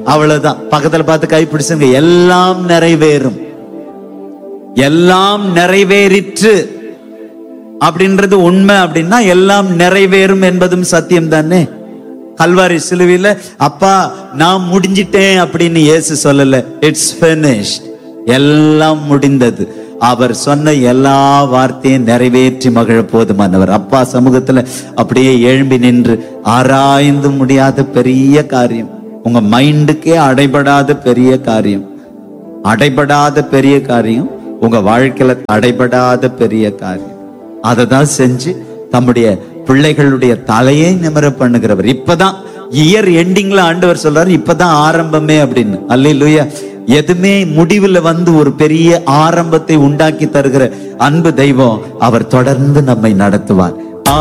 அவ்வளவுதான் பக்கத்துல பார்த்து கைப்பிடிச்சுங்க எல்லாம் நிறைவேறும் எல்லாம் நிறைவேறிற்று அப்படின்றது உண்மை அப்படின்னா எல்லாம் நிறைவேறும் என்பதும் சத்தியம் தானே கல்வாரி சிலுவையில அப்பா நான் முடிஞ்சிட்டேன் அப்படின்னு இயேசு சொல்லல இட்ஸ் finished எல்லாம் முடிந்தது அவர் சொன்ன எல்லா வார்த்தையும் நிறைவேற்றி மகிழ போதுமானவர் அப்பா சமூகத்துல அப்படியே எழும்பி நின்று ஆராய்ந்து முடியாத பெரிய காரியம் உங்க மைண்டுக்கே அடைபடாத பெரிய காரியம் அடைபடாத பெரிய காரியம் உங்க வாழ்க்கையில அடைபடாத பெரிய காரியம் அதை தான் செஞ்சு தம்முடைய பிள்ளைகளுடைய தலையை நிமிர பண்ணுகிறவர் இப்பதான் இயர் எண்டிங்ல ஆண்டவர் சொல்றாரு இப்பதான் ஆரம்பமே அப்படின்னு அல்லேலூயா எதுவுமே முடிவுல வந்து ஒரு பெரிய ஆரம்பத்தை உண்டாக்கி தருகிற அன்பு தெய்வம் அவர் தொடர்ந்து நம்மை நடத்துவார்